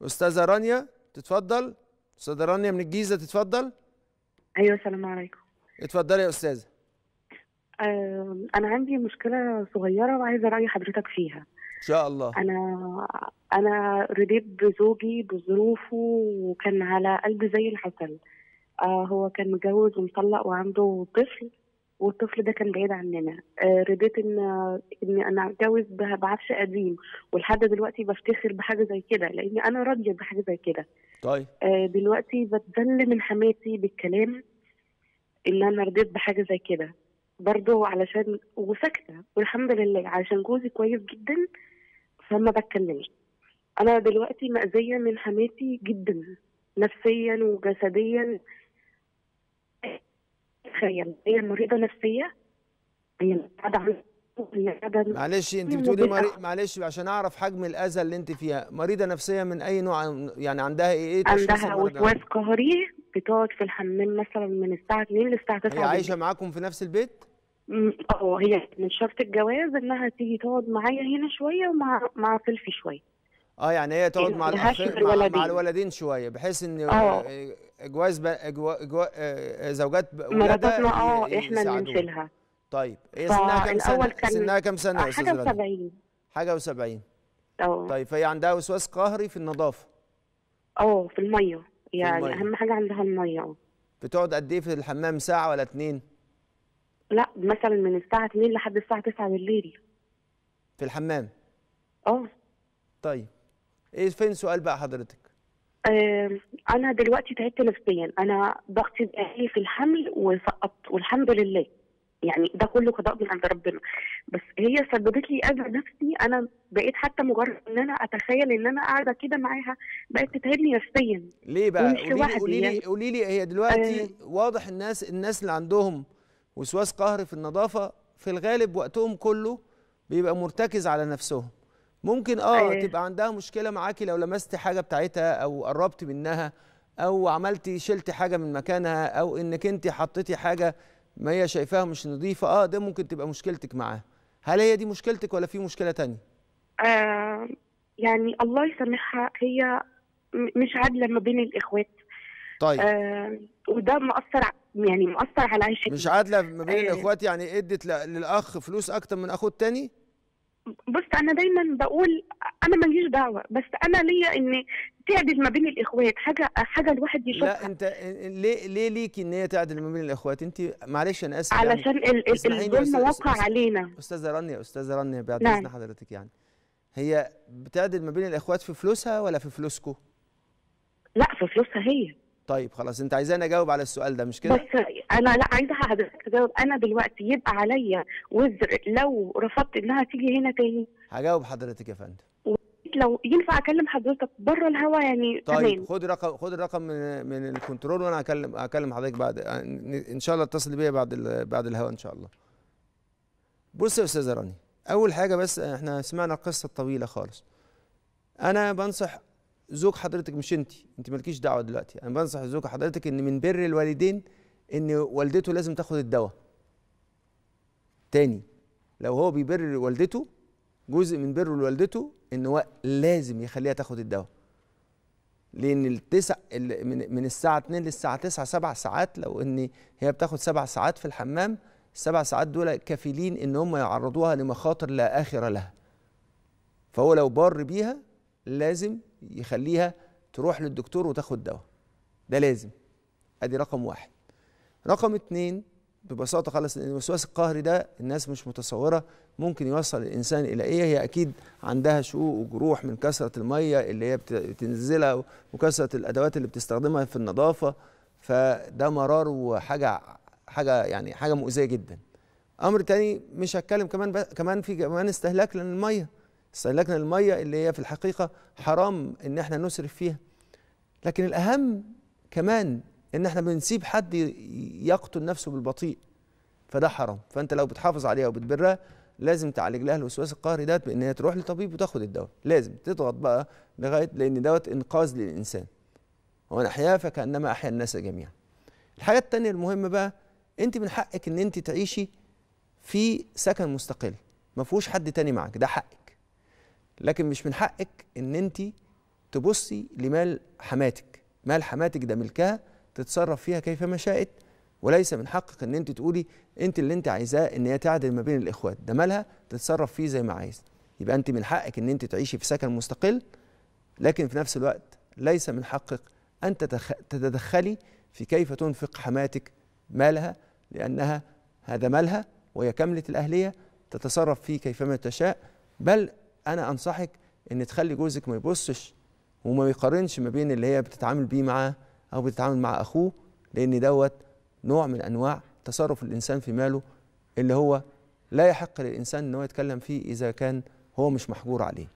استاذه رانيا تتفضل استاذه رانيا من الجيزه تتفضل ايوه السلام عليكم اتفضلي يا استاذه آه انا عندي مشكله صغيره وعايزه راي حضرتك فيها ان شاء الله انا انا رضيت بزوجي بظروفه وكان على قلبي زي العسل آه هو كان متجوز ومطلق وعنده طفل والطفل ده كان بعيد عننا آه رضيت ان ان انا اتجوز ب- بعفش قديم ولحد دلوقتي بفتخر بحاجه زي كده لاني انا راضيه بحاجه زي كده طيب آه دلوقتي بتذل من حماتي بالكلام ان انا رضيت بحاجه زي كده برضه علشان وساكته والحمد لله علشان جوزي كويس جدا فما بتكلمش انا دلوقتي مأذيه من حماتي جدا نفسيا وجسديا تخيل هي مريضه نفسيه هي قاعده عن- هي قاعده معلش انت مم، بتقولي مدير مري... معلش عشان اعرف حجم الاذى اللي انت فيها مريضه نفسيه من اي نوع يعني عندها ايه ايه تشخيص عندها المرض وسواس عندها؟ قهري بتقعد في الحمام مثلا من الساعه 2 للساعه 9 هي عايشه معاكم في نفس البيت م- اه هي من شرط الجواز انها تيجي تقعد معايا هنا شويه ومع مع سيلفي شويه اه يعني هي تقعد يعني مع ملهاش الأخ... غير مع... مع ولدين. الولدين شويه بحيث ان اه. آه، جواز ب... جوا... جوا... آه، زوجات ب- مراتاتنا ولادها اه ي- احنا اللي يساعدوهم. نشيلها طيب هي سنها كام سنه فالاول كان سنها كام سنه يا آه، استاذه حاجه رانيا؟ و70 حاجه و70 اه طيب فهي عندها وسواس قهري في النظافه اه في الميه يعني المية. اهم حاجه عندها الميه اه بتقعد قد ايه في الحمام ساعه ولا اتنين لا مثلا من الساعه 2 لحد الساعه 9 بالليل في الحمام اه طيب ايه فين سؤال بقى حضرتك آم، انا دلوقتي تعبت نفسيا انا ضغطي عالي في الحمل وسقطت والحمد لله يعني ده كله قضاء من عند ربنا بس هي سببت لي اذى نفسي انا بقيت حتى مجرد ان انا اتخيل ان انا قاعده كده معاها بقت تتعبني نفسيا ليه بقى ومش قولي لي لوحدي قولي لي يعني. قولي لي هي دلوقتي واضح الناس الناس اللي عندهم وسواس قهري في النظافه في الغالب وقتهم كله بيبقى مرتكز على نفسهم ممكن اه آه. تبقى عندها مشكله معاكي لو لمستي حاجه بتاعتها او قربتي منها او عملتي شلتي حاجه من مكانها او انك انت حطيتي حاجه ما هي شايفاها مش نظيفه اه ده ممكن تبقى مشكلتك معاها هل هي دي مشكلتك ولا في مشكله تانية آه يعني الله يسامحها هي م- مش عادله ما بين الاخوات طيب آه وده مأثر ع- يعني مأثر على عيشتي مش عادله ما بين آه. الاخوات يعني ادت ل- للاخ فلوس اكتر من اخوه التاني بص انا دايما بقول انا ماليش دعوه بس انا ليا ان تعدل ما بين الاخوات حاجه حاجه الواحد لا يشوفها انت ليه ليه ليكي ان هي تعدل ما بين الاخوات انت معلش انا اسف يعني. علشان ال- ال- اسمحيلي الظلم أستاذ- واقع أستاذ- علينا استاذه رانيا استاذه رانيا بعد نعم. اذن حضرتك يعني هي بتعدل ما بين الاخوات في فلوسها ولا في فلوسكم لا في فلوسها هي طيب خلاص انت عايزاني اجاوب على السؤال ده مش كده بس انا لا عايزه حضرتك تجاوب انا دلوقتي يبقى عليا وزر لو رفضت انها تيجي هنا تاني هجاوب حضرتك يا فندم لو ينفع اكلم حضرتك بره الهوا يعني طيب تمام خد رقم خد الرقم من من الكنترول وانا هكلم هكلم حضرتك بعد ان شاء الله اتصل بيا بعد ال- بعد الهوا ان شاء الله بص يا استاذه رانيا اول حاجه بس احنا سمعنا القصه الطويله خالص انا بنصح زوج حضرتك مش انت انت مالكيش دعوه دلوقتي انا بنصح زوج حضرتك ان من بر الوالدين ان والدته لازم تاخد الدواء تاني لو هو بيبر والدته جزء من بره لوالدته ان هو لازم يخليها تاخد الدواء لان التسع ال- من من الساعه 2 للساعه 9 سبع ساعات لو ان هي بتاخد سبع ساعات في الحمام السبع ساعات دول كفيلين ان هم يعرضوها لمخاطر لا اخر لها فهو لو بار بيها لازم يخليها تروح للدكتور وتاخد دواء ده لازم ادي رقم واحد رقم اتنين ببساطة خالص ان الوسواس القهري ده الناس مش متصورة ممكن يوصل الانسان الى ايه هي اكيد عندها شقوق وجروح من كثرة المية اللي هي بت- بتنزلها وكثرة الادوات اللي بتستخدمها في النظافة فده مرار وحاجة حاجة يعني حاجة مؤذية جدا امر تاني مش هتكلم كمان ب... كمان في كمان استهلاك للمية استهلاك للمية اللي هي في الحقيقة حرام ان احنا نسرف فيها لكن الاهم كمان ان احنا بنسيب حد ي- يقتل نفسه بالبطيء فده حرام فانت لو بتحافظ عليها وبتبرها لازم تعالج لها الوسواس القهري ده بان هي تروح لطبيب وتاخد الدواء لازم تضغط بقى لغايه لان دوت انقاذ للانسان ومن احياها فكانما احيا الناس جميعا الحاجه التانية المهمه بقى انت من حقك ان انت تعيشي في سكن مستقل ما فيهوش حد تاني معك ده حقك لكن مش من حقك ان انت تبصي لمال حماتك مال حماتك ده ملكها تتصرف فيها كيفما شاءت وليس من حقك ان انت تقولي انت اللي انت عايزاه ان هي تعدل ما بين الاخوات ده مالها تتصرف فيه زي ما عايز يبقى انت من حقك ان انت تعيشي في سكن مستقل لكن في نفس الوقت ليس من حقك ان تتخ- تتدخلي في كيف تنفق حماتك مالها لانها هذا مالها وهي كامله الاهليه تتصرف فيه كيفما تشاء بل انا انصحك ان تخلي جوزك ما يبصش وما يقارنش ما بين اللي هي بتتعامل بيه معاه او بتتعامل مع اخوه لان دوت نوع من انواع تصرف الانسان في ماله اللي هو لا يحق للانسان ان هو يتكلم فيه اذا كان هو مش محجور عليه